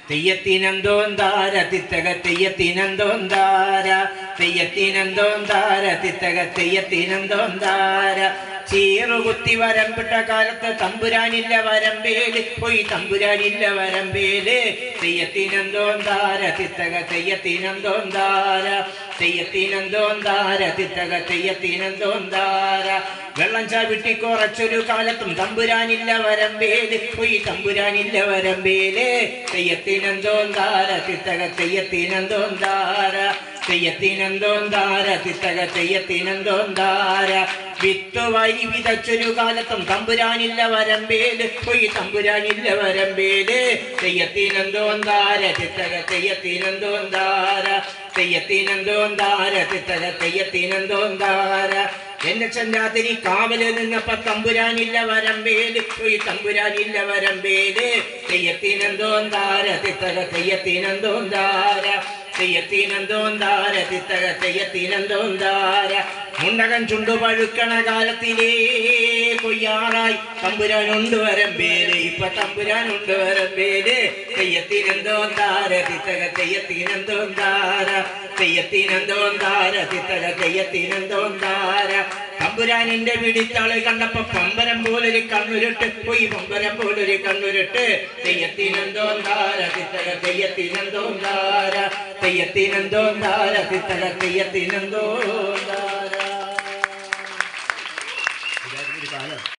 തെയ്യത്തിനന്തോന്താര തിത്തക തെയ്യത്തിനന്തോന്താര തെയ്യത്തിനന്തോന്താര തിത്തക തെയ്യത്തിനന്തോന്താര ചീറുകുത്തി വരമ്പിട്ട കാലത്ത് തമ്പുരാനില്ല വരമ്പേല് പോയി തമ്പുരാനില്ല വരമ്പേല് തെയ്യത്തിനന്തോന്താര തിത്തക തെയ്യത്തിനന്തോന്താര തെയ്യത്തിനന്തോന്താര തിത്തക തെയ്യത്തിനന്തോന്താര വെള്ളം ചവിട്ടി കുറച്ചൊരു കാലത്തും തമ്പുരാനില്ല വരമ്പേല് പോയി തമ്പുരാനില്ല വരമ്പേല് തെയ്യത്തിനന്തോന്താര തിത്തക തെയ്യത്തിനന്തോന്താര തെയ്യത്തിനന്തോന്താര തിത്തക തെയ്യത്തിനന്തോന്താര വിത്ത് വരി വിതച്ചൊരു കാലത്തും തമ്പുരാനില്ല വരമ്പേല് പോയി തമ്പുരാനില്ല വരമ്പേല് തെയ്യത്തിനന്തോന്താര തിത്തക തെയ്യത്തിനന്തോന്താര തെയ്യത്തിനന്തോന്താര തിത്തക തെയ്യത്തിനന്തോന്താര എന്നെ ചന്ദ്രാതിരി കാവല് നിന്നപ്പ തമ്പുരാനില്ല വരമ്പേല് പോയി തമ്പുരാനില്ല വരമ്പേല് തെയ്യത്തിനന്തോന്താര തിത്തക തെയ്യത്തിനന്തോന്താര തെയ്യത്തിനന്തോന്താര തിത്തക തെയ്യത്തിനന്തോന്താര മുണ്ടകൻ ചുണ്ടു പഴുക്കണ കാലത്തിലേ കൊയ്യാറായി തമ്പുരാനുണ്ട് വരമ്പേല് ഇപ്പൊ തമ്പുരാനുണ്ട് വരമ്പേല് തെയ്യത്തിനന്തോന്താര തിത്തക തെയ്യത്തിനന്തോന്താര തെയ്യത്തിനന്തോന്താര തിത്തക തെയ്യത്തിനന്തോന്താര തമ്പുരാനിന്റെ പിടിത്താള് കണ്ടപ്പോ പമ്പരം പോലൊരു കണ്ണുരുട്ട് പോയി പമ്പരം പോലൊരു കണ്ണുരുട്ട് തെയ്യത്തിനന്തോന്താര തിത്തക തെയ്യത്തിനന്തോന്താര തെയ്യത്തിനന്തോന്താര തിത്തക തെയ്യത്തിനന്തോന്താര